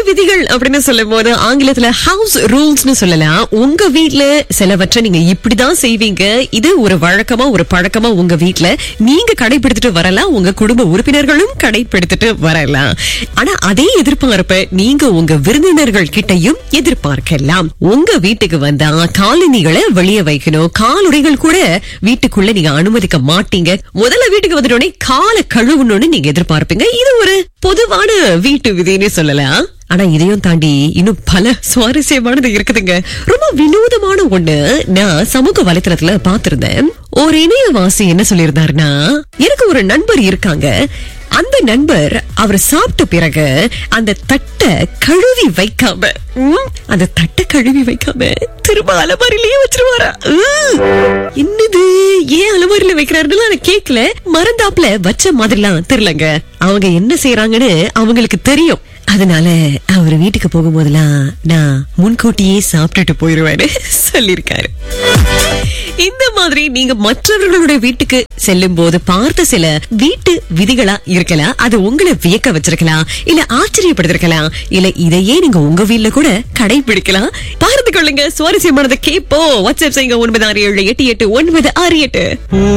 விதிகள் அப்படின்னு சொல்லும் போது ஆங்கிலத்துல ஹவுஸ் ரூல்ஸ்னு சொல்லலாம் உங்க வீட்ல சிலவற்றை நீங்க இப்படிதான் செய்வீங்க இது ஒரு வழக்கமா ஒரு பழக்கமா உங்க வீட்ல நீங்க கடைபிடித்துட்டு வரலாம் உங்க குடும்ப உறுப்பினர்களும் கடைபிடித்துட்டு வரலாம் ஆனா அதே எதிர்பார்ப்பை நீங்க உங்க விருந்தினர்கள் கிட்டயும் எதிர்பார்க்கலாம் உங்க வீட்டுக்கு வந்தா காலணிகளை வெளியே வைக்கணும் காலுறைகள் கூட வீட்டுக்குள்ள நீங்க அனுமதிக்க மாட்டீங்க முதல்ல வீட்டுக்கு வந்துட்டோடனே காலை கழுவணும்னு நீங்க எதிர்பார்ப்பீங்க இது ஒரு பொதுவான வீட்டு விதின்னு சொல்லலாம் ஆனா இதையும் தாண்டி இன்னும் பல சுவாரஸ்யமானது இருக்குதுங்க ரொம்ப வினோதமான ஒண்ணு நான் சமூக வலைத்தளத்துல பாத்திருந்தேன் ஒரு இணையவாசி என்ன சொல்லியிருந்தாருன்னா எனக்கு ஒரு நண்பர் இருக்காங்க அந்த நண்பர் அவர் சாப்பிட்ட பிறகு அந்த தட்டை கழுவி வைக்காம ம், அந்த தட்டை கழுவி வைக்காம திரும்ப அலமாரிலேயே வச்சிருவாரா உம். என்னது ஏன் அலமாரியில வைக்கிறாருன்னு நான் கேட்கல மறந்தாப்புல வச்ச மாதிரிலாம் தெரியலங்க அவங்க என்ன செய்யறாங்கன்னு அவங்களுக்கு தெரியும் அதனால அவர் வீட்டுக்கு போகும்போதெல்லாம் நான் முன்கூட்டியே சாப்பிட்டுட்டு போயிருவேன்னு சொல்லியிருக்காரு இந்த மாதிரி நீங்க மற்றவர்களுடைய வீட்டுக்கு செல்லும் போது பார்த்த சில வீட்டு விதிகளா இருக்கலாம் அது உங்களை வியக்க வச்சிருக்கலாம் இல்ல ஆச்சரியப்படுத்திருக்கலாம் இல்ல இதையே நீங்க உங்க வீட்ல கூட கடைபிடிக்கலாம் பார்த்து கொள்ளுங்க சுவாரஸ்யமானதை கேட்போம் வாட்ஸ்அப் செய்யுங்க ஒன்பது ஆறு ஏழு எட்டு எட்டு ஒன்பது ஆறு எட்டு